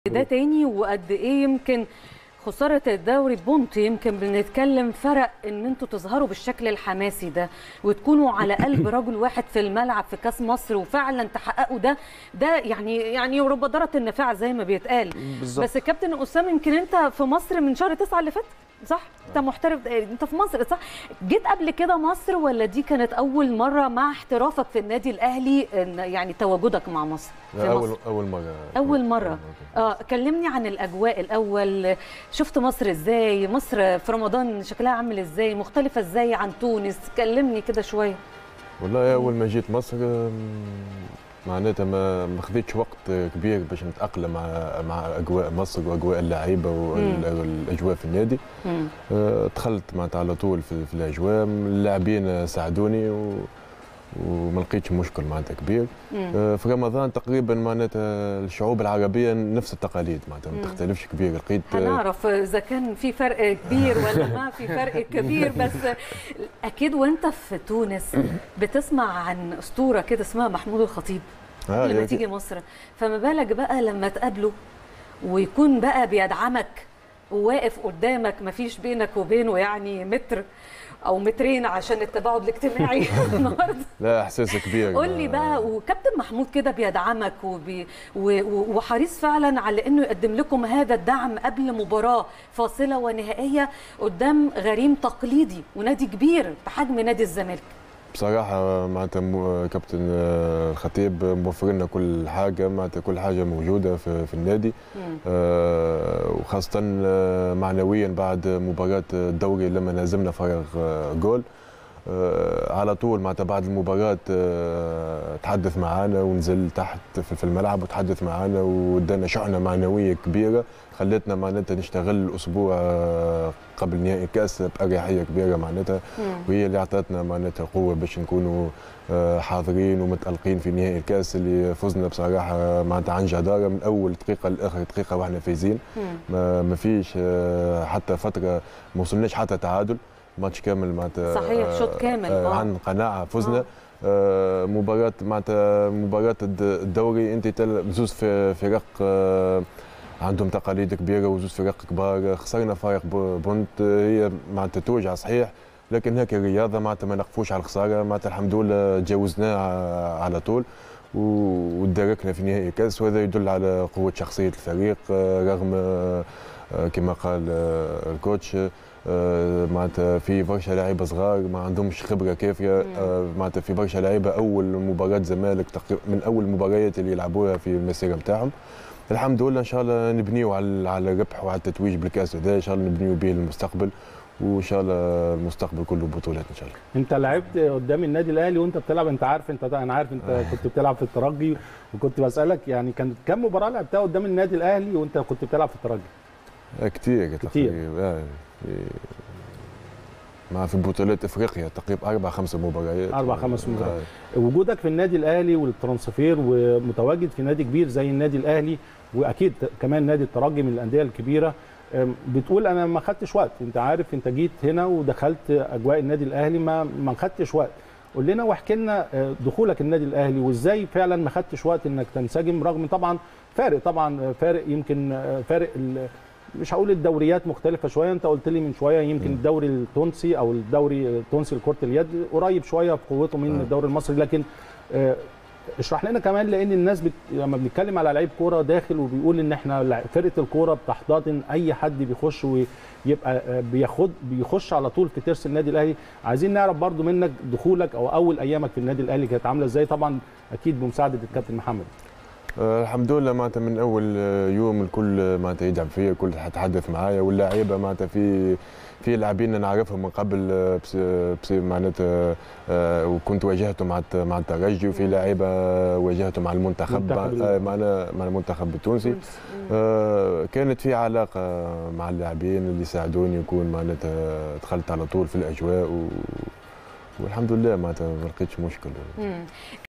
ده تاني وقد ايه يمكن خساره الدوري بونت يمكن بنتكلم فرق ان انتوا تظهروا بالشكل الحماسي ده وتكونوا على قلب رجل واحد في الملعب في كاس مصر وفعلا تحققوا ده ده يعني يعني رب ضاره النفاع زي ما بيتقال بالظبط بس كابتن اسامه يمكن انت في مصر من شهر تسعة اللي فات صح انت محترف انت في مصر صح جيت قبل كده مصر ولا دي كانت اول مره مع احترافك في النادي الاهلي إن- يعني تواجدك مع مصر في لا، مصر اول اول مره أول مرة. اه كلمني عن الاجواء الاول شفت مصر ازاي مصر في رمضان شكلها عامل ازاي مختلفه ازاي عن تونس كلمني كده شويه والله اول ما جيت مصر أم، معناتها ما ما خذيتش وقت كبير باش نتاقلم مع مع اجواء مصر واجواء اللعيبه والاجواء في النادي مم. أه، دخلت معناتها على طول في, في الاجواء اللاعبين ساعدوني و وما لقيتش مشكل معناتها كبير مم. أه، في رمضان تقريبا معناتها الشعوب العربيه نفس التقاليد معناتها ما مم. تختلفش كبير لقيت هنعرف اذا كان في فرق كبير ولا ما في فرق كبير بس اكيد وانت في تونس بتسمع عن اسطوره كده اسمها محمود الخطيب آه، لما يا- تيجي مصر فما بالك بقى لما تقابله ويكون بقى بيدعمك وواقف قدامك مفيش بينك وبينه يعني متر او مترين عشان التباعد الاجتماعي النهارده لا احساس كبير قول لي بقى وكابتن محمود كده بيدعمك وبي و- و- وحريص فعلا على انه يقدم لكم هذا الدعم قبل مباراه فاصله ونهائيه قدام غريم تقليدي ونادي كبير بحجم نادي الزمالك بصراحة معناتها مو- كابتن آه، الخطيب موفر لنا كل حاجة معناتها كل حاجة موجودة في, في النادي مم. آه، وخاصة آه، معنويا بعد مباراة الدوري لما نازمنا فرغ آه، جول آه، على طول معناتها بعد المباراة آه، تحدث معنا ونزل تحت في في الملعب وتحدث معنا وادانا شحنة معنوية كبيرة خلتنا معناتها نشتغل الأسبوع آه، قبل نهائي الكأس بأريحية كبيرة معناتها مم. وهي اللي اعطتنا معناتها القوه باش نكونوا آه، حاضرين ومتالقين في نهائي الكاس اللي فزنا بصراحه معناتها عن جداره من اول دقيقه لاخر دقيقه واحنا فايزين مم. ما ما فيش آه، حتى فتره ما وصلناش حتى تعادل ماتش كامل معناتها صحيح، شوط كامل، آه آه. عن قناعه فزنا آه. آه، مباراة معناتها مباراة الد- الدوري انت تل- بزوز في فرق آه، عندهم تقاليد كبيرة وزوز فرق كبار خسرنا فارق ب- بونت آه، هي معناتها توجع صحيح لكن هيك الرياضة معناتها ما نقفوش على الخسارة معناتها الحمد لله تجاوزناها على طول و- وتداركنا في نهائي الكاس وهذا يدل على قوة شخصية الفريق آه، رغم آه، آه، كما قال آه، الكوتش آه، معناتها في برشا لعيبه صغار ما عندهمش خبره كافيه مم. آه، معناتها في برشا لعيبه اول مباراه زمالك تقريبا من اول المباريات اللي يلعبوها في المسيره نتاعهم الحمد لله ان شاء الله نبنيو على على الربح وعلى التتويج بالكاس هذا ان شاء الله نبنيو به المستقبل وان شاء الله المستقبل كله بطولات ان شاء الله انت لعبت قدام النادي الاهلي وانت بتلعب انت عارف انت انا عارف انت كنت بتلعب في الترجي وكنت بسالك يعني كانت كم مباراه لعبتها قدام النادي الاهلي وانت كنت بتلعب في الترجي آه، كتير كتير. تقريبا آه، في- مع في بطولات افريقيا تقريبا اربع خمس مباريات اربع خمس مباريات آه، وجودك في النادي الاهلي والترانسفير ومتواجد في نادي كبير زي النادي الاهلي واكيد كمان نادي الترجي من الانديه الكبيره أم، بتقول انا ما خدتش وقت انت عارف انت جيت هنا ودخلت اجواء النادي الاهلي ما ما خدتش وقت قول لنا واحكي لنا آه، دخولك النادي الاهلي وازاي فعلا ما خدتش وقت انك تنسجم رغم طبعا فارق طبعا آه، فارق يمكن آه، فارق ال- مش هقول الدوريات مختلفه شويه انت قلت لي من شويه يمكن م. الدوري التونسي او الدوري التونسي لكره اليد قريب شويه في قوته من آه. الدوري المصري لكن آه، اشرح لنا كمان لان الناس بت... لما بنتكلم على لعيب كوره داخل وبيقول ان احنا لع- فرقه الكوره بتحتضن اي حد بيخش ويبقى آه، بياخد بيخش على طول في ترس النادي الاهلي عايزين نعرف برضو منك دخولك او اول ايامك في النادي الاهلي كانت عامله ازاي طبعا اكيد بمساعده الكابتن محمد آه، الحمد لله معناتها من اول آه، يوم الكل آه، معناتها يدعم فيا الكل يتحدث معايا واللاعيبه معناتها في في لاعبين نعرفهم من قبل آه، بس بس معناتها آه، وكنت واجهته مع الت- مع الترجي وفي لاعيبه واجهته مع المنتخب منتخب آه، معنا مع المنتخب التونسي آه، كانت في علاقه مع اللاعبين اللي ساعدوني يكون معناتها دخلت على طول في الاجواء و والحمد لله معناتها ما لقيتش مشكل مم.